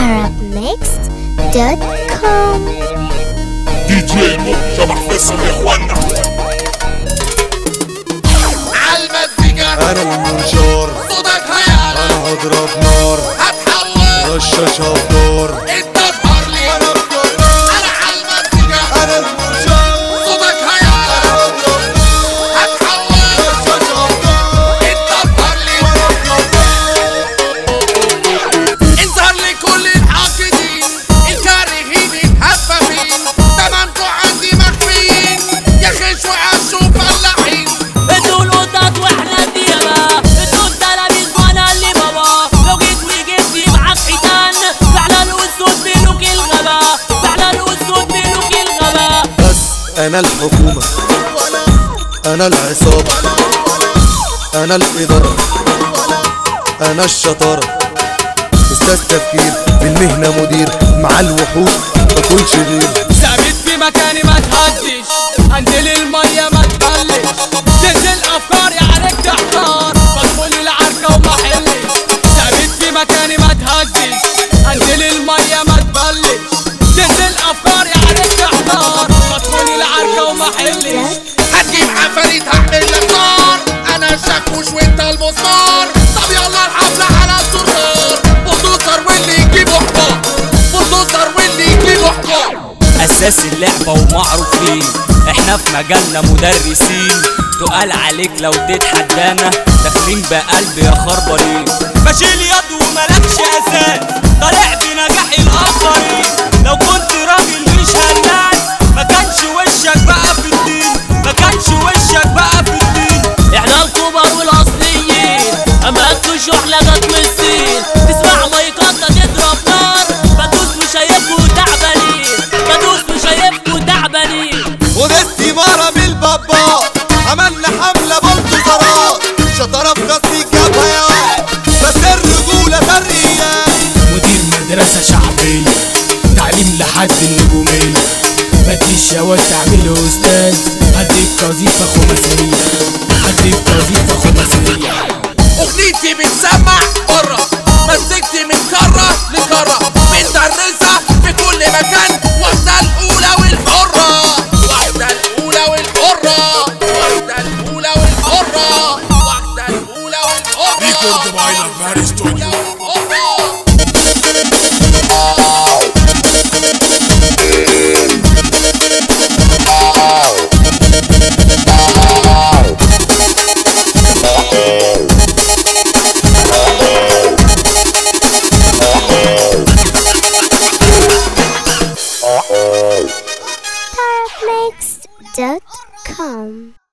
arabmixed.com دي جي مو شبح فيصل يا اخوانا عالمزيكا انا المنشار صوتك هيعلى انا هضرب نار هتحول رشاشة بدار انت تظهر لي انا بدار انا عالمزيكا انا المنشار صوتك هيعلى هتحول رشاشة بدار انت تظهر لي انظهر لكل الحاقدين الكارهين الهفافين تمامكوا عندي مخفيين يا خش وعشوا فلاحين انتوا القطط واحنا الديابة انتوا التلاميذ وانا اللي بابا لو جيت وجبتي معاك حيتان فعلا الاسود ملوك الغابة فعلا الاسود ملوك الغابة بس انا الحكومة انا العصابة انا الادارة انا الشطارة استاذ تفكير في المهنة مدير مع الوحوش باكلش غير ثابت في مكاني ما تهدش انزل المية ما تقلش تنزل افكاري عليك تحتار بدخل العركة وما حلش ثابت في مكاني ما تهدش انزل المية ما تبلش تنزل افكاري عليك تحتار بدخل العركة وما حلش هتجيب عفاريت هعمل لك نار انا الشاكوش وانت المسمار طب يلا الحفلة على الصرصار بلدوزر واللي يجيبوا حمار بلدوزر واللي يجيبوا حمار اساس اللعبة ومعروفين احنا في مجالنا مدرسين تقال عليك لو تتحدانا داخلين بقلب يا خربانين بشيل يد وملكش اساس طالع بنجاح الاخرين لو كنت راجل مش هلاس ما كانش وشك بقى في الدين ما كانش وشك بقى في الدين احنا الكبر والاصليين اما انتوا شحلة جت من الصين تسمع مايكاتنا تضرب نار بدوس وشايفكوا تعبانين بدوس وشايفكوا تعبانين وده استمارة من البابا عملنا حملة بلدوزرات شطارة في غسل الجبهة بس الرجولة فرية مدير مدرسة شعبية تعليم لحد النجومية بدي الشواذ تعمل أستاذ هديك وظيفة خماسية هديك وظيفة خماسية اغنيتي بتسمع بره مزجتي من كرة لكرة مدرسة في كل مكان واحدة الأولى والحرة واحدة الأولى والحرة واحدة الأولى والحرة واحدة الأولى والحرة ريكورد بايلر فاري ستوديو والحرة arabmixed.com